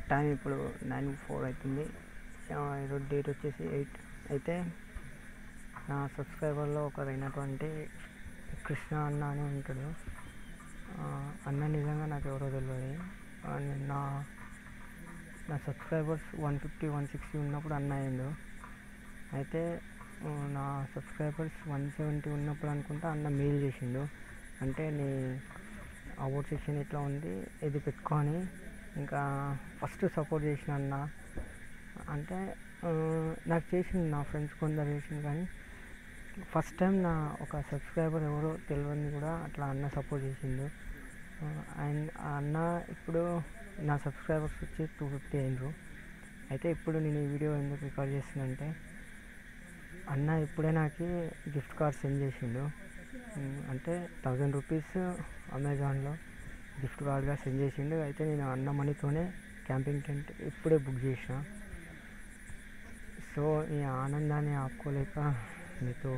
Time ఇప్పుడు nine four అవుతుంది ఆ, ఈరోజు డేట్ వచ్చేసి ఎయిట్ అయితే నా సబ్స్క్రైబర్లో ఒకరైనటువంటి కృష్ణ అన్న అని ఉంటాడు ఆ, అన్న నిజంగా నాకు ఎవరో తెలియదు ఆ, నేను నా నా subscribers one fifty one sixty ఉన్నప్పుడు అన్న అయ్యిండు అయితే ఆ, నా సబ్స్క్రైబర్స్ వన్ సెవెంటీ ఉన్నప్పుడు అనుకుంటా అన్న మెయిల్ చేసిండు అంటే నీ అవార్డ్ సెక్షన్ ఇట్లా ఉంది ఇది పెట్టుకొని ఇంకా ఫస్ట్ సపోర్ట్ చేసిన అన్న అంటే ఆ, నాకు చేసింది నా ఫ్రెండ్స్ కొందరు చేసింది కానీ ఫస్ట్ టైం నా ఒక సబ్స్క్రైబర్ ఎవరో తెలియని కూడా అట్లా అన్న సపోర్ట్ చేసిండు అండ్ ఆ అన్న ఇప్పుడు నా సబ్స్క్రైబర్స్ వచ్చి టూ ఫిఫ్టీ అయినరు అయితే ఇప్పుడు నేను ఈ వీడియో ఎందుకు రికార్డ్ చేస్తున్నానంటే అన్న ఇప్పుడే నాకు గిఫ్ట్ కార్డ్ సెండ్ చేసిండు ఉమ్, అంటే థౌజండ్ రూపీస్ అమెజాన్లో గిఫ్ట్ కార్డ్గా సెండ్ చేసిండు అయితే నేను అన్న మనీతోనే క్యాంపింగ్ టెంట్ ఇప్పుడే బుక్ చేసిన సో ఈ ఆనందాన్ని ఆపుకోలేక మీతో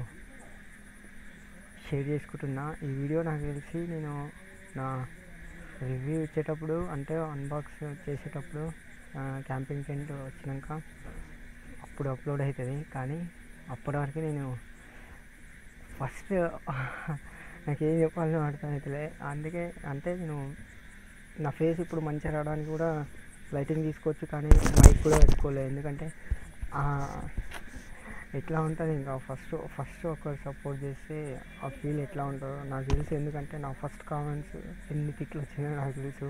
షేర్ చేసుకుంటున్నా ఈ వీడియో నాకు తెలిసి నేను నా రివ్యూ ఇచ్చేటప్పుడు అంటే అన్బాక్స్ చేసేటప్పుడు క్యాంపింగ్ టెంట్ వచ్చినాక అప్పుడు అప్లోడ్ అవుతుంది కానీ అప్పటి వరకు నేను ఫస్ట్ నాకు ఏం చెప్పాలని అర్థమవుతలే అందుకే అంటే నేను నా ఫేస్ ఇప్పుడు మంచిగా రావడానికి కూడా లైటింగ్ తీసుకోవచ్చు కానీ మైక్ కూడా పెట్టుకోలేదు ఎందుకంటే ఆ, ఎట్లా ఉంటుంది ఇంకా ఫస్ట్ ఫస్ట్ ఒకరు సపోర్ట్ చేస్తే ఆ ఫీల్ ఎట్లా ఉంటుందో నాకు తెలుసు ఎందుకంటే నా ఫస్ట్ కామెంట్స్ ఎన్ని తిట్లు వచ్చినాయో నాకు తెలుసు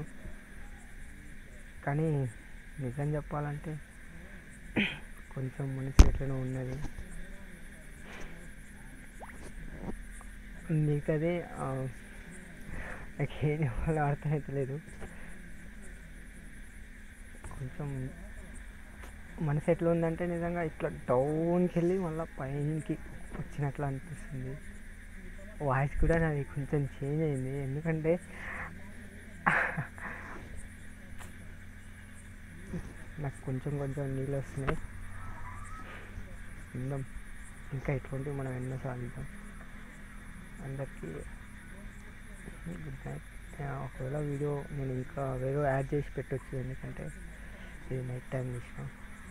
కానీ నిజం చెప్పాలంటే కొంచెం మనసు ఎట్లనో ఉన్నది మిగతాది ఆ, నాకు ఏం చెప్పాలో అర్థమవుతలేదు కొంచెం మనసు ఎట్లా ఉందంటే నిజంగా ఇట్లా డౌన్కి వెళ్ళి మళ్ళీ పైకి వచ్చినట్లు అనిపిస్తుంది వాయిస్ కూడా నాది కొంచెం చేంజ్ అయింది ఎందుకంటే నాకు కొంచెం కొంచెం నీళ్ళు వస్తున్నాయి ఉందాం ఇంకా ఇటువంటివి మనం ఎన్నో సాధిద్దాం అందరికీ గుడ్ నైట్ ఒకవేళ వీడియో నేను ఇంకా వేరే యాడ్ చేసి పెట్టొచ్చు ఎందుకంటే ఇది నైట్ టైం తీసిన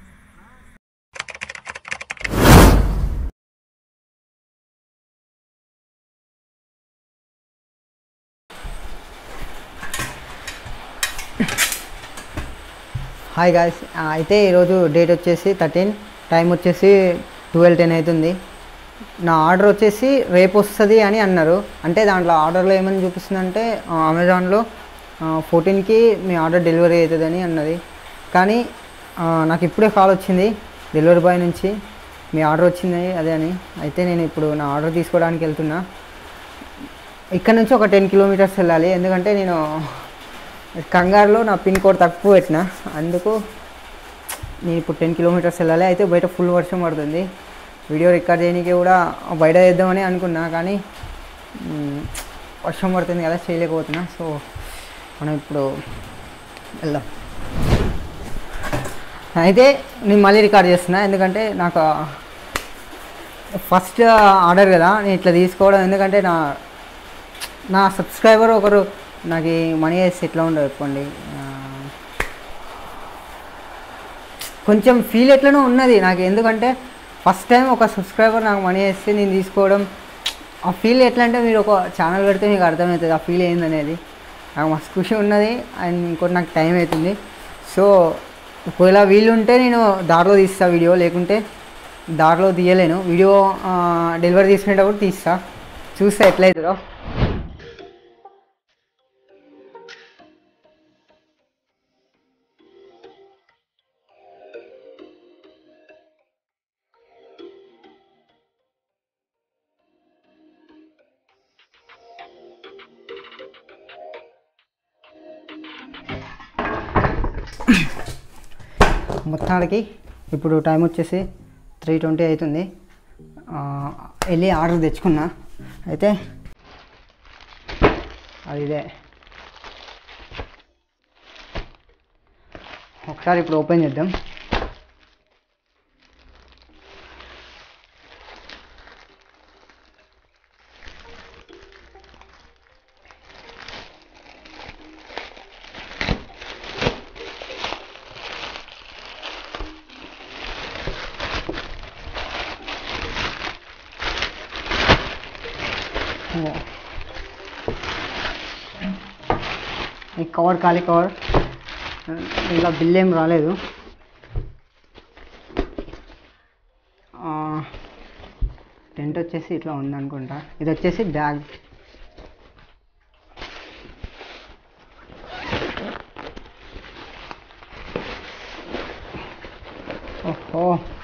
హాయ్ గాయస్ అయితే ఈరోజు డేట్ వచ్చేసి థర్టీన్ టైం వచ్చేసి ట్వెల్వ్ టెన్ అవుతుంది నా ఆర్డర్ వచ్చేసి రేపు వస్తుంది అని అన్నారు అంటే దాంట్లో ఆర్డర్లో ఏమని చూపిస్తుందంటే ఆ, అమెజాన్లో ఫోర్టీన్కి మీ ఆర్డర్ డెలివరీ అవుతుందని అన్నది కానీ ఆ, నాకు ఇప్పుడే కాల్ వచ్చింది డెలివరీ బాయ్ నుంచి మీ ఆర్డర్ వచ్చింది అదే అని అయితే నేను ఇప్పుడు నా ఆర్డర్ తీసుకోవడానికి వెళ్తున్నా ఇక్కడ నుంచి ఒక టెన్ కిలోమీటర్స్ వెళ్ళాలి ఎందుకంటే నేను కంగారులో నా పిన్ కోడ్ తక్కువ పెట్టిన అందుకు నేను ఇప్పుడు టెన్ కిలోమీటర్స్ వెళ్ళాలి అయితే బయట ఫుల్ వర్షం పడుతుంది వీడియో రికార్డ్ చేయడానికి కూడా బయట చేద్దామని అనుకున్నా కానీ మ్, వర్షం పడుతుంది కదా చేయలేకపోతున్నా సో మనం ఇప్పుడు వెళ్దాం అయితే నేను మళ్ళీ రికార్డ్ చేస్తున్నా ఎందుకంటే నాకు ఫస్ట్ ఆర్డర్ కదా నేను ఇట్లా తీసుకోవడం ఎందుకంటే నా నా సబ్స్క్రైబర్ ఒకరు నాకు ఈ మనీ వేస్తే ఎట్లా ఉండదు చెప్పండి ఆ, కొంచెం ఫీల్ ఎట్లనో ఉన్నది నాకు ఎందుకంటే ఫస్ట్ టైం ఒక సబ్స్క్రైబర్ నాకు మనీ వేస్తే నేను తీసుకోవడం ఆ ఫీల్ ఎట్లా అంటే మీరు ఒక ఛానల్ పెడితే మీకు అర్థమవుతుంది ఆ ఫీల్ ఏందనేది నాకు మస్తు ఖుషి ఉన్నది అండ్ ఇంకోటి నాకు టైం అవుతుంది సో ఒకవేళ వీలు ఉంటే నేను దారిలో తీస్తా వీడియో లేకుంటే దారిలో తీయలేను వీడియో డెలివరీ తీసుకునేటప్పుడు తీస్తా చూస్తే ఎట్లయితుందో మొత్తానికి ఇప్పుడు టైం వచ్చేసి త్రీ ట్వంటీ అవుతుంది ఆ, వెళ్ళి ఆర్డర్ తెచ్చుకున్నా అయితే అది ఇదే ఒకసారి ఇప్పుడు ఓపెన్ చేద్దాం కవర్ ఖాళీ కవర్ ఇలా బిల్ ఏం రాలేదు టెంట్ వచ్చేసి ఇట్లా ఉందనుకుంటా ఇది వచ్చేసి బ్యాగ్ ఓహో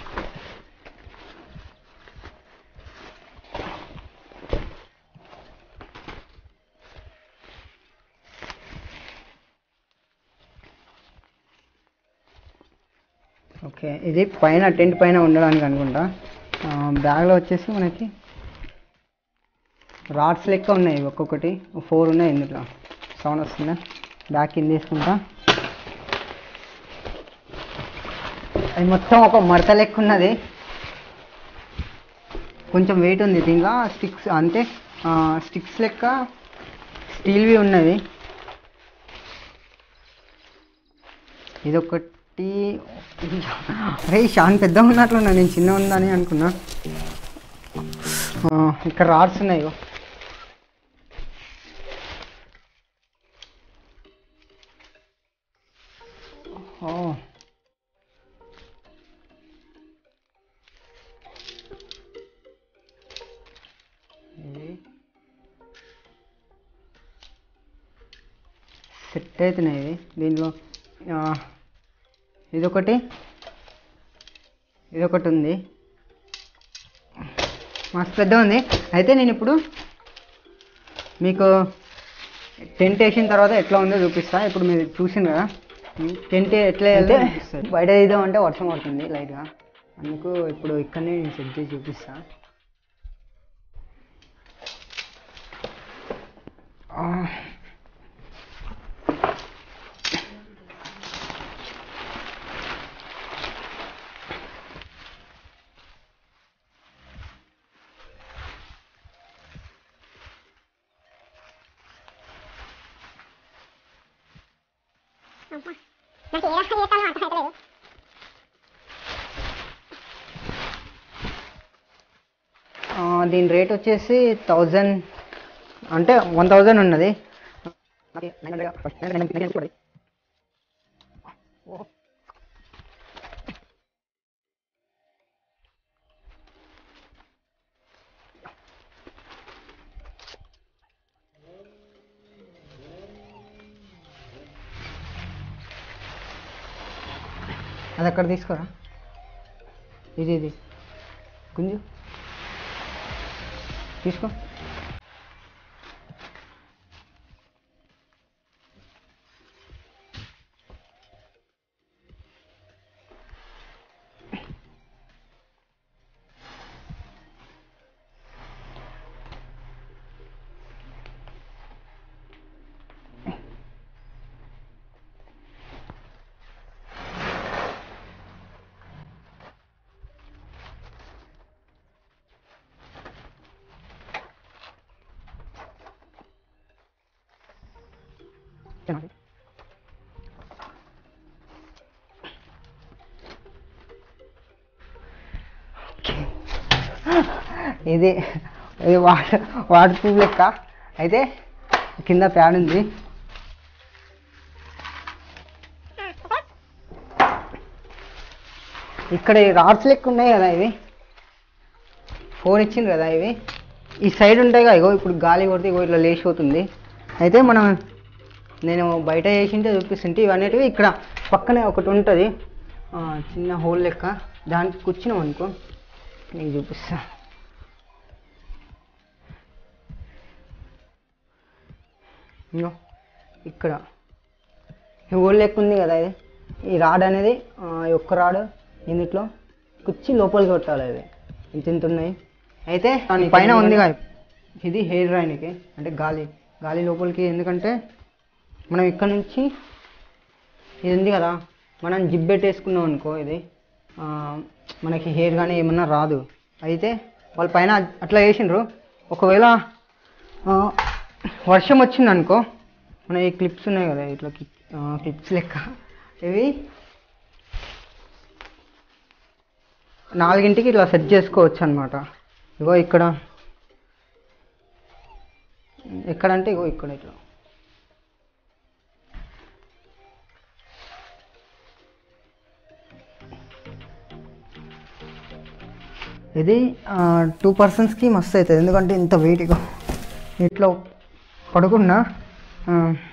ఓకే ఇది పైన టెంట్ పైన ఉండడానికి అనుకుంటా ఆ, బ్యాగ్లో వచ్చేసి మనకి రాడ్స్ లెక్క ఉన్నాయి ఒక్కొక్కటి ఫోర్ ఉన్నాయి ఇందులో సౌండ్ వస్తుందా బ్యాగ్ కింద తీసుకుంటా అది మొత్తం ఒక మడత లెక్క ఉన్నది కొంచెం వెయిట్ ఉంది దీనిలో స్టిక్స్ అంటే స్టిక్స్ లెక్క స్టీల్వి ఉన్నది ఇదొకటి అరే షాన్ పెద్ద ఉన్నట్లున్నా నేను చిన్న ఉందని అనుకున్నా ఆ, ఇక్కడ రాడ్స్ ఉన్నాయి ఇగో ఓ ఇది సెట్ అవుతున్నాయి ఇవి దీనిలో ఆ, ఇదొకటి ఇదొకటి ఉంది మస్తు పెద్ద ఉంది అయితే నేను ఇప్పుడు మీకు టెంట్ వేసిన తర్వాత ఎట్లా ఉందో చూపిస్తా ఇప్పుడు మీరు చూసింది కదా టెంట్ ఎట్లా వేయాలో చూపిస్తారు బయట తీద్దామంటే వర్షం పడుతుంది లైట్గా అందుకు ఇప్పుడు ఇక్కడనే నేను సెట్ చేసి చూపిస్తా ఆ. నాకు ఏ రకం చేస్తానో అర్థం అవుతలేదు ఆ, దీని రేట్ వచ్చేసి థౌజండ్ అంటే వన్ థౌజండ్ ఉన్నది అది అక్కడ తీసుకోరా ఇది ఇది గుంజు తీసుకో తినాలి ఇది ఇది వాటర్ వాటర్ ప్రూఫ్ లెక్క అయితే కింద ప్యాడ్ ఉంది ఇక్కడ ఈ రాడ్స్ లెక్క ఉన్నాయి కదా ఇవి ఫోన్ ఇచ్చింది కదా ఇవి ఈ సైడ్ ఉంటాయి కదా ఇగో ఇప్పుడు గాలి కొడితే ఇగో ఇట్లా లేచిపోతుంది అయితే మనం నేను బయట చేసింటే చూపిస్తుంటే ఇవన్నిటివి ఇక్కడ పక్కనే ఒకటి ఉంటుంది చిన్న హోల్ లెక్క దానికి కూర్చున్నాం అనుకో నీకు చూపిస్తా ఇగో ఇక్కడ ఈ హోల్ లెక్క ఉంది కదా ఇది ఈ రాడ్ అనేది ఆ, ఈ ఒక్క రాడ్ ఇందుట్లో కుచ్చి లోపలికి కొట్టాలి ఇది ఇంత ఇంత ఉన్నాయి అయితే దాని పైన ఉంది కదా ఇది హెయిర్ రాయనికి అంటే గాలి గాలి లోపలికి ఎందుకంటే మనం ఇక్కడ నుంచి ఇది ఉంది కదా మనం జిప్ పెట్టేసుకున్నాం అనుకో ఇది ఆ, మనకి హెయిర్ కానీ ఏమన్నా రాదు అయితే వాళ్ళ పైన అట్లా వేసిండ్రు ఒకవేళ ఆ, వర్షం వచ్చింది అనుకో మన ఈ క్లిప్స్ ఉన్నాయి కదా ఇట్లా క్లిప్స్ లెక్క ఇవి నాలుగింటికి ఇట్లా సెట్ చేసుకోవచ్చు అనమాట ఇగో ఇక్కడ ఎక్కడంటే ఇగో ఇక్కడ ఇట్లా ఇది టూ పర్సన్స్కి మస్తు అవుతుంది ఎందుకంటే ఇంత వెయిట్ ఇగో ఇట్లా పడుకున్నా ఆ,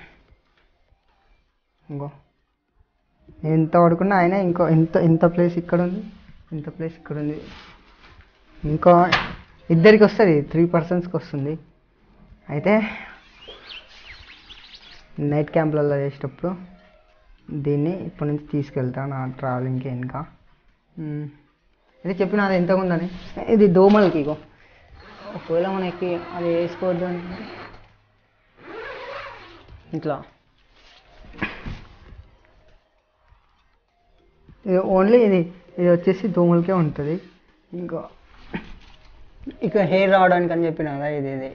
ఇంకో ఎంత పడుకున్నా అయినా ఇంకో ఇంత ఇంత ప్లేస్ ఇక్కడ ఉంది ఇంత ప్లేస్ ఇక్కడ ఉంది ఇంకో ఇద్దరికి వస్తుంది త్రీ పర్సన్స్కి వస్తుంది అయితే నైట్ క్యాంప్లలో చేసేటప్పుడు దీన్ని ఇప్పటి నుంచి తీసుకెళ్తాను నా ట్రావెలింగ్కి ఇంకా మ్మ్. ఇది చెప్పిన అది ఎంత ఉందని ఇది దోమలకి ఇగో ఒకవేళ మనకి అది వేసుకోవద్దు అంటే ఇట్లా ఇది ఓన్లీ ఇది ఇది వచ్చేసి దోమలకే ఉంటుంది ఇంకా ఇక హెయిర్ రావడానికి అని చెప్పిన కదా ఇది ఇది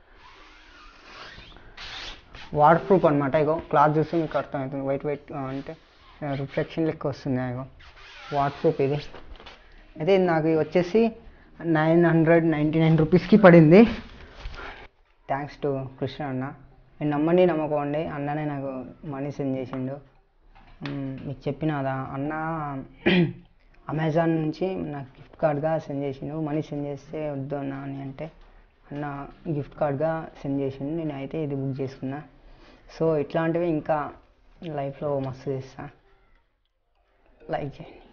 వాటర్ ప్రూఫ్ అనమాట ఇగో క్లాత్ చూస్తే మీకు అర్థమవుతుంది వైట్ వైట్ అంటే రిఫ్లెక్షన్ లెక్క వస్తుంది ఇగో వాటర్ ప్రూఫ్ ఇది అయితే ఇది నాకు వచ్చేసి నైన్ హండ్రెడ్ నైంటీ నైన్ రూపీస్కి పడింది థ్యాంక్స్ టు కృష్ణ అన్న నేను నమ్మండి నమ్మకండి అన్ననే నాకు మనీ సెండ్ చేసిండు మ్మ్, మీకు చెప్పిన కదా అన్న అమెజాన్ నుంచి నాకు గిఫ్ట్ కార్డ్గా సెండ్ చేసిండు మనీ సెండ్ చేస్తే వద్దు అన్న అని అంటే అన్న గిఫ్ట్ కార్డ్గా సెండ్ చేసిండు నేను అయితే ఇది బుక్ చేసుకున్నా సో ఇట్లాంటివి ఇంకా లైఫ్లో మస్తు చేస్తా లైక్ చేయండి